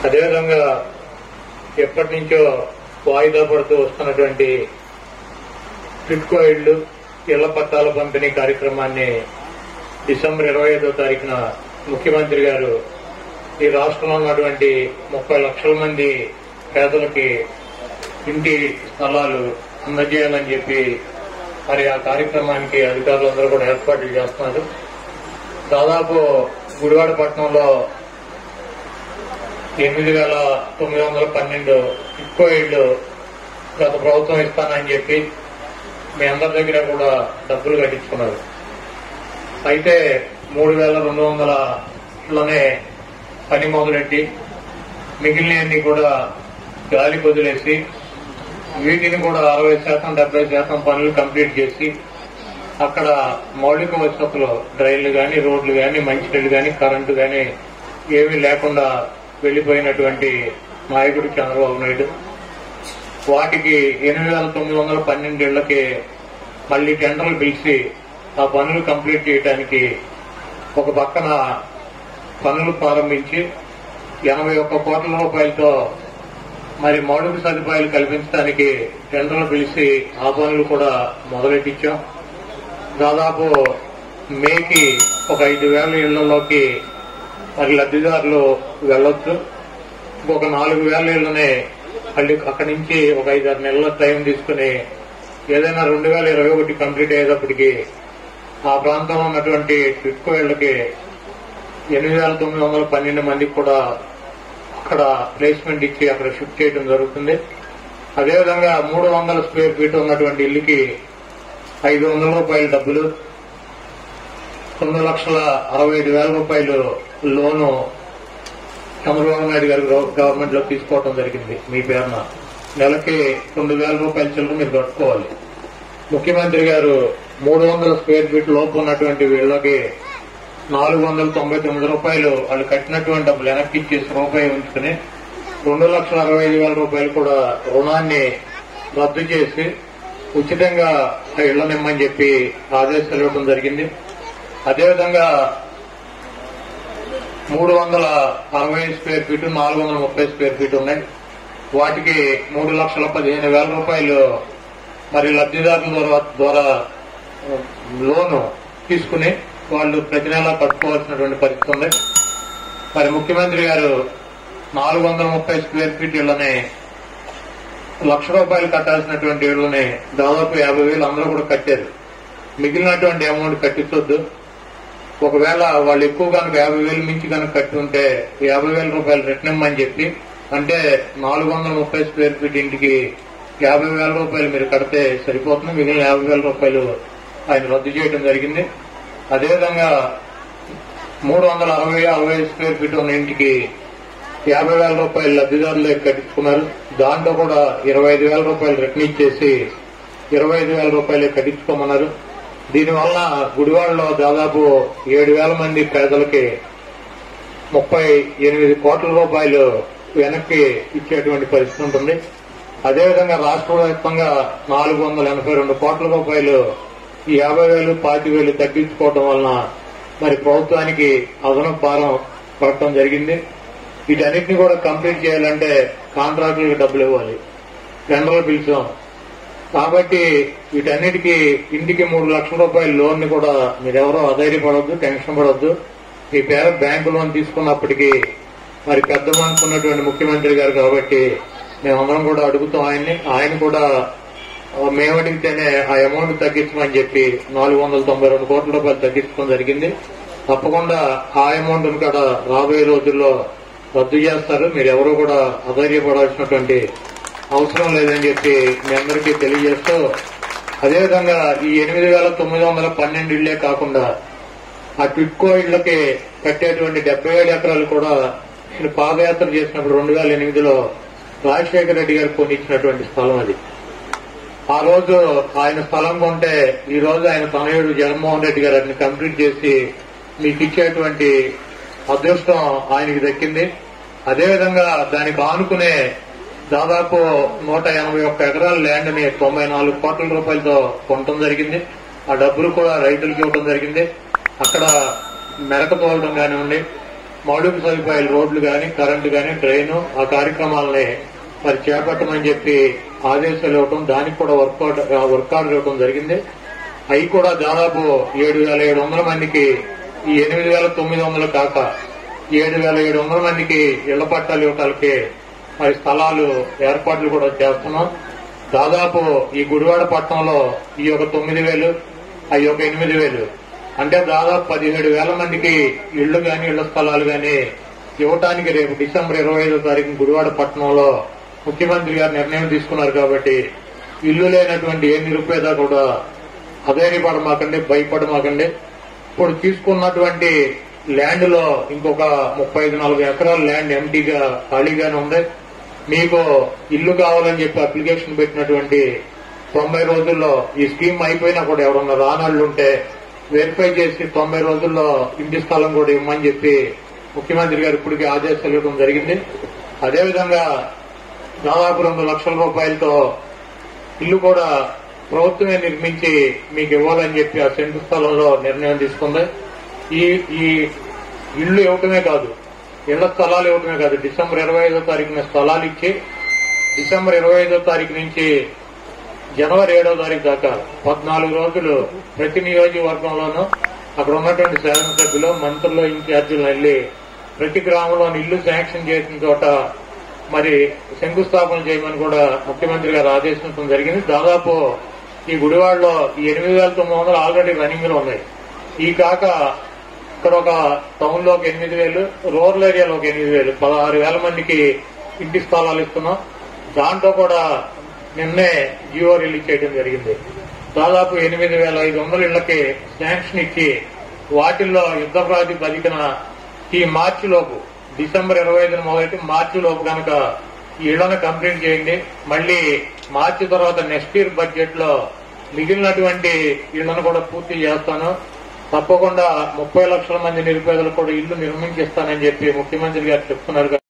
అదేవిధంగా ఎప్పటి నుంచో వాయిదా పడుతూ వస్తున్నటువంటి టిట్కో ఇళ్లు ఇళ్ల పట్టాల పంపిణీ కార్యక్రమాన్ని డిసెంబర్ ఇరవై ఐదో తారీఖున ముఖ్యమంత్రి గారు ఈ రాష్ట్రంలో ఉన్నటువంటి ముప్పై లక్షల మంది పేదలకి ఇంటి స్థలాలు అందజేయాలని చెప్పి మరి ఆ కార్యక్రమానికి అధికారులందరూ కూడా ఏర్పాట్లు చేస్తున్నారు దాదాపు గుడివాడ పట్టణంలో ఎనిమిది వేల తొమ్మిది వందల పన్నెండు ఎక్కువ ఇళ్లు గత ప్రభుత్వం ఇస్తానని చెప్పి మీ అందరి దగ్గర కూడా డబ్బులు కట్టించుకున్నారు అయితే మూడు వేల రెండు వందలలోనే పని మొదలెట్టి మిగిలినవన్నీ కూడా గాలి వదిలేసి వీటిని కూడా అరవై శాతం డెబ్బై శాతం పనులు కంప్లీట్ చేసి అక్కడ మౌలిక వసతులు డ్రైన్లు కానీ రోడ్లు కానీ మంచినీళ్ళు కానీ కరెంటు కానీ ఏమీ లేకుండా వెళ్లిపోయినటువంటి నాయకుడు చంద్రబాబు నాయుడు వాటికి ఎనిమిది వేల తొమ్మిది వందల పన్నెండు ఇళ్లకి మళ్లీ టెండర్లు పిలిచి ఆ పనులు కంప్లీట్ చేయడానికి ఒక పక్కన పనులు ప్రారంభించి ఎనభై ఒక్క కోట్ల రూపాయలతో మరి మౌలిక సదుపాయాలు కల్పించడానికి టెండర్లు పిలిచి ఆ పనులు కూడా మొదలెట్టించాం దాదాపు మేకి ఒక ఐదు వేల ఇళ్లలోకి మరి లబ్దిదారులు వెళ్ళొచ్చు ఇంకొక నాలుగు వేల ఇళ్లనే మళ్ళీ అక్కడి నుంచి ఒక ఐదారు నెలల టైం తీసుకుని ఏదైనా రెండు వేల ఇరవై ఒకటి కంప్లీట్ అయ్యేటప్పటికి ఆ ప్రాంతంలో ఉన్నటువంటి టిట్కో ఇళ్లకి ఎనిమిది వేల తొమ్మిది వందల పన్నెండు మందికి కూడా అక్కడ ప్లేస్మెంట్ ఇచ్చి అక్కడ షిఫ్ట్ చేయడం జరుగుతుంది అదేవిధంగా మూడు వందల స్క్వేర్ ఫీట్ ఉన్నటువంటి ఇల్లుకి ఐదు వందల రూపాయల డబ్బులు తొమ్మిది లక్షల అరవై ఐదు వేల రూపాయలు లోను చంద్రబాబు నాయుడు గారు గవర్నమెంట్ లో తీసుకోవడం జరిగింది మీ పేరున నెలకి రెండు వేల రూపాయల చిల్లర మీరు కట్టుకోవాలి ముఖ్యమంత్రి గారు మూడు వందల స్క్వేర్ ఫీట్ లోపు ఉన్నటువంటి వీళ్ళకి నాలుగు వందల తొంభై తొమ్మిది రూపాయలు వాళ్ళు కట్టినటువంటి డబ్బులు వెనక్కి ఇచ్చేసి రూపాయి ఉంచుకుని రెండు లక్షల అరవై ఐదు వేల రూపాయలు కూడా రుణాన్ని రద్దు చేసి ఉచితంగా ఆ ఇళ్లనిమ్మని చెప్పి ఆదేశాలు ఇవ్వడం జరిగింది అదేవిధంగా మూడు వందల అరవై స్క్వేర్ ఫీట్ నాలుగు వందల ముప్పై స్క్వేర్ ఫీట్ ఉన్నాయి వాటికి మూడు లక్షల పదిహేను వేల రూపాయలు మరి లబ్దిదారుల ద్వారా ద్వారా లోను తీసుకుని వాళ్ళు ప్రతి నెల కట్టుకోవాల్సినటువంటి పరిస్థితి ఉంది మరి ముఖ్యమంత్రి గారు నాలుగు వందల ముప్పై స్క్వేర్ ఫీట్ ఇళ్లని లక్ష రూపాయలు కట్టాల్సినటువంటి ఇళ్లని దాదాపు యాభై వేలు అందరూ కూడా కట్టారు మిగిలినటువంటి అమౌంట్ కట్టించొద్దు ఒకవేళ వాళ్ళు ఎక్కువ కనుక యాభై వేలు మించి కనుక కట్టి ఉంటే యాభై వేల రూపాయలు రిటర్న్ ఇమ్మని చెప్పి అంటే నాలుగు వందల ముప్పై స్క్వేర్ ఫీట్ ఇంటికి యాభై వేల రూపాయలు మీరు కడితే సరిపోతుంది మిగిలిన యాభై వేల రూపాయలు ఆయన రద్దు చేయడం జరిగింది అదేవిధంగా మూడు వందల అరవై అరవై స్క్వేర్ ఫీట్ ఉన్న ఇంటికి యాభై వేల రూపాయలు లబ్దిదారులే కట్టించుకున్నారు దాంట్లో కూడా ఇరవై ఐదు వేల రూపాయలు రిటర్న్ ఇచ్చేసి ఇరవై ఐదు వేల రూపాయలు కట్టించుకోమన్నారు దీనివల్ల గుడివాడలో దాదాపు ఏడు వేల మంది పేదలకి ముప్పై ఎనిమిది కోట్ల రూపాయలు వెనక్కి ఇచ్చేటువంటి పరిస్థితి ఉంటుంది అదేవిధంగా రాష్ట్ర వ్యాప్తంగా నాలుగు వందల ఎనభై రెండు కోట్ల రూపాయలు ఈ యాభై వేలు పాతి వేలు తగ్గించుకోవడం వలన మరి ప్రభుత్వానికి అదనపు భారం పడటం జరిగింది వీటన్నిటిని కూడా కంప్లీట్ చేయాలంటే కాంట్రాక్టులకు డబ్బులు ఇవ్వాలి టెండర్లు పిలిచాం కాబట్టి వీటన్నిటికీ ఇంటికి మూడు లక్షల రూపాయల లోన్ ని కూడా మీరెవరో అధైర్యపడొద్దు టెన్షన్ పడొద్దు మీ పేర బ్యాంకు లోన్ తీసుకున్నప్పటికీ మరి పెద్ద మనసు ఉన్నటువంటి ముఖ్యమంత్రి గారు కాబట్టి మేమందరం కూడా అడుగుతాం ఆయన్ని ఆయన కూడా ఆ, మేము అడిగితేనే ఆ అమౌంట్ తగ్గించమని చెప్పి నాలుగు వందల తొంభై రెండు కోట్ల రూపాయలు తగ్గించడం జరిగింది తప్పకుండా ఆ అమౌంట్ కూడా రాబోయే రోజుల్లో రద్దు చేస్తారు మీరు ఎవరు కూడా అధైర్యపడాల్సినటువంటి అవసరం లేదని చెప్పి మీ అందరికీ తెలియజేస్తూ అదేవిధంగా ఈ ఎనిమిది వేల తొమ్మిది వందల పన్నెండు ఇళ్లే కాకుండా ఆ టిట్కో ఇళ్లకి కట్టేటువంటి డెబ్బై ఏడు ఎకరాలు కూడా నేను పాదయాత్ర చేసినప్పుడు రెండు వేల ఎనిమిదిలో రాజశేఖర రెడ్డి గారు కొనిచ్చినటువంటి స్థలం అది ఆ రోజు ఆయన స్థలం కొంటే ఈ రోజు ఆయన తనయుడు జగన్మోహన్ రెడ్డి గారు అన్ని కంప్లీట్ చేసి మీకు ఇచ్చేటువంటి అదృష్టం ఆయనకి దక్కింది అదేవిధంగా దానికి ఆనుకునే దాదాపు నూట ఎనభై ఒక్క ఎకరాల ల్యాండ్ ని తొంభై నాలుగు కోట్ల రూపాయలతో కొనడం జరిగింది ఆ డబ్బులు కూడా రైతులకు ఇవ్వడం జరిగింది అక్కడ మెరక తోలడం కానివ్వండి మౌలిక సదుపాయాలు రోడ్లు కానీ కరెంటు కానీ డ్రైన్ ఆ కార్యక్రమాలని మరి చేపట్టమని చెప్పి ఆదేశాలు ఇవ్వటం దానికి కూడా వర్కౌట్ వర్క్ ఆర్డర్ ఇవ్వడం జరిగింది అవి కూడా దాదాపు ఏడు వేల ఏడు వందల మందికి ఈ ఎనిమిది వేల తొమ్మిది వందలు కాక ఏడు వేల ఏడు వందల మందికి ఇళ్ల పట్టాలు ఇవ్వటానికి మరి స్థలాలు ఏర్పాట్లు కూడా చేస్తున్నాం దాదాపు ఈ గుడివాడ పట్టణంలో ఈ యొక్క తొమ్మిది వేలు అవి ఒక ఎనిమిది వేలు అంటే దాదాపు పదిహేడు వేల మందికి ఇళ్లు గాని ఇళ్ల స్థలాలు గాని ఇవ్వటానికి రేపు డిసెంబర్ ఇరవై ఐదో తారీఖు గుడివాడ పట్టణంలో ముఖ్యమంత్రి గారు నిర్ణయం తీసుకున్నారు కాబట్టి ఇల్లు లేనటువంటి ఏ నిరుపేద కూడా అధైర్యపడమాకండి భయపడమాకండి ఇప్పుడు తీసుకున్నటువంటి ల్యాండ్ లో ఇంకొక ముప్పై ఐదు నలభై ఎకరాల ల్యాండ్ ఎంటీగా ఖాళీగానే ఉంది మీకు ఇల్లు కావాలని చెప్పి అప్లికేషన్ పెట్టినటువంటి తొంభై రోజుల్లో ఈ స్కీమ్ అయిపోయినా కూడా ఎవరన్నా రానాళ్ళు ఉంటే వెరిఫై చేసి తొంభై రోజుల్లో ఇంటి స్థలం కూడా ఇవ్వమని చెప్పి ముఖ్యమంత్రి గారు ఇప్పటికే ఆదేశాలు ఇవ్వడం జరిగింది అదేవిధంగా దాదాపు రెండు లక్షల రూపాయలతో ఇల్లు కూడా ప్రభుత్వమే నిర్మించి మీకు ఇవ్వాలని చెప్పి ఆ సెంటు స్థలంలో నిర్ణయం తీసుకుంది ఈ ఈ ఇల్లు ఇవ్వటమే కాదు ఇళ్ల స్థలాలు ఇవ్వటమే కాదు డిసెంబర్ ఇరవై ఐదో తారీఖున స్థలాలు ఇచ్చి డిసెంబర్ ఇరవై ఐదో తారీఖు నుంచి జనవరి ఏడో తారీఖు దాకా పద్నాలుగు రోజులు ప్రతి నియోజకవర్గంలోనూ అక్కడ ఉన్నటువంటి శాసనసభ్యులు మంత్రులు ఇన్ఛార్జీలు వెళ్లి ప్రతి గ్రామంలో ఇల్లు శాంక్షన్ చేసిన చోట మరి శంకుస్థాపన చేయమని కూడా ముఖ్యమంత్రి గారు ఆదేశించడం జరిగింది దాదాపు ఈ గుడివాడలో ఈ ఎనిమిది వేల తొమ్మిది వందలు ఆల్రెడీ రన్నింగ్ లో ఉన్నాయి ఈ కాక ఇక్కడ ఒక టౌన్ లో ఒక ఎనిమిది వేలు రూరల్ ఏరియాలో ఒక ఎనిమిది వేలు పదహారు వేల మందికి ఇంటి స్థలాలు ఇస్తున్నాం దాంట్లో కూడా నిన్నే జియో రిలీజ్ చేయడం జరిగింది దాదాపు ఎనిమిది వేల ఐదు వందల ఇళ్లకి శాంక్షన్ ఇచ్చి వాటిల్లో యుద్ధ ప్రాతిపదికన ఈ మార్చి లోపు డిసెంబర్ ఇరవై ఐదున మొదలెట్టి మార్చి లోపు కనుక ఈ ఇళ్లను కంప్లీట్ చేయండి మళ్ళీ మార్చి తర్వాత నెక్స్ట్ ఇయర్ బడ్జెట్ లో మిగిలినటువంటి ఇళ్లను కూడా పూర్తి చేస్తాను తప్పకుండా ముప్పై లక్షల మంది నిరుపేదలకు కూడా ఇల్లు నిర్మించిస్తానని చెప్పి ముఖ్యమంత్రి గారు చెప్తున్నారు